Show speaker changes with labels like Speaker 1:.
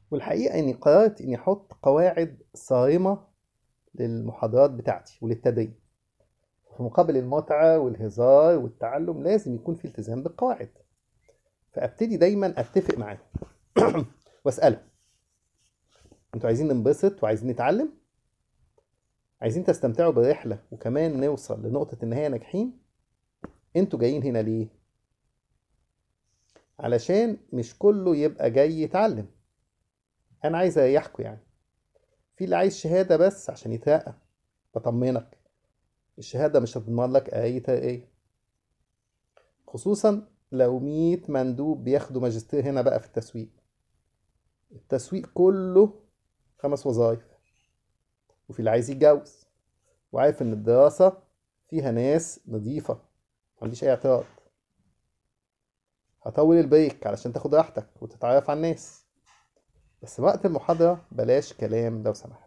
Speaker 1: والحقيقة إني قررت إني أحط قواعد صارمة للمحاضرات بتاعتي وللتدريب في مقابل المتعة والهزار والتعلم لازم يكون في التزام بالقواعد فأبتدي دايما أتفق معاهم وأسألهم انتوا عايزين ننبسط وعايزين نتعلم عايزين تستمتعوا بالرحلة وكمان نوصل لنقطة النهاية ناجحين انتوا جايين هنا ليه علشان مش كله يبقى جاي يتعلم انا عايز اريحكوا يعني في اللي عايز شهادة بس عشان يترقى بطمنك الشهادة مش هتضمن لك اي ترقية خصوصا لو مية مندوب بياخدوا ماجستير هنا بقى في التسويق التسويق كله خمس وظائف وفي اللي عايز يتجوز وعارف ان الدراسة فيها ناس نظيفة ما عنديش اي اعتراض هطول البريك علشان تاخد راحتك وتتعرف على الناس بس وقت المحاضرة بلاش كلام لو سمحت